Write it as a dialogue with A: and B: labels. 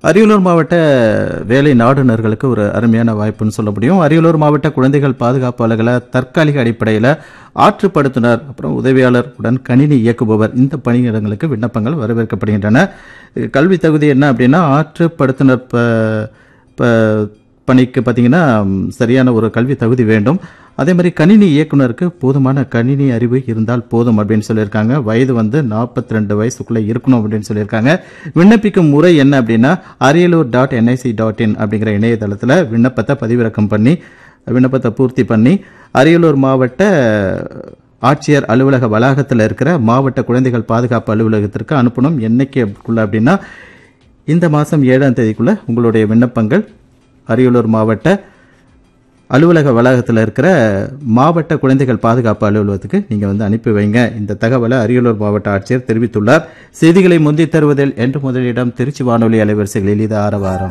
A: அரியலூர் மாவட்ட வேலை நாடுனர்களுக்கு ஒரு அருமையான வாய்ப்புன்னு சொல்ல முடியும் அரியலூர் மாவட்ட குழந்தைகள் பாதுகாப்பு அலுவலக தற்காலிக அடிப்படையில் ஆற்றுப்படுத்துனர் அப்புறம் உதவியாளர் உடன் கணினி இயக்குபவர் இந்த பணியிடங்களுக்கு விண்ணப்பங்கள் வரவேற்கப்படுகின்றன இது கல்வி தகுதி என்ன அப்படின்னா ஆற்றுப்படுத்துனர் ப ப- பணிக்கு பார்த்தீங்கன்னா ம், சரியான ஒரு கல்வி தகுதி வேண்டும் அதே மாதிரி கணினி இயக்குனருக்கு போதுமான கணினி அறிவு இருந்தால் போதும் அப்படின்னு சொல்லியிருக்காங்க வயது வந்து 42 ரெண்டு வயசுக்குள்ளே இருக்கணும் அப்படின்னு சொல்லியிருக்காங்க விண்ணப்பிக்கும் முறை என்ன அப்படின்னா Ariyalur dot NIC dot in அப்படிங்கிற இணையதளத்தில் விண்ணப்பத்தை பதிவிறக்கம் பண்ணி விண்ணப்பத்தை பூர்த்தி பண்ணி அரியலூர் மாவட்ட ஆட்சியர் அலுவலக வளாகத்தில் இருக்கிற மாவட்ட குழந்தைகள் பாதுகாப்பு அலுவலகத்திற்கு அனுப்பணும் என்னைக்குள்ள அப்படின்னா இந்த மாதம் ஏழாம் தேதிக்குள்ள உங்களுடைய விண்ணப்பங்கள் அரியலூர் மாவட்ட அலுவலக வளாகத்தில் இருக்கிற மாவட்ட குழந்தைகள் பாதுகாப்பு அலுவலகத்துக்கு நீங்கள் வந்து அனுப்பி வைங்க இந்த தகவலை அரியலூர் மாவட்ட ஆட்சியர் தெரிவித்துள்ளார் செய்திகளை முந்தித் தருவதில் என்று முதலிடம் திருச்சி வானொலி அலைவரிசைகளில் இது ஆரவாரம்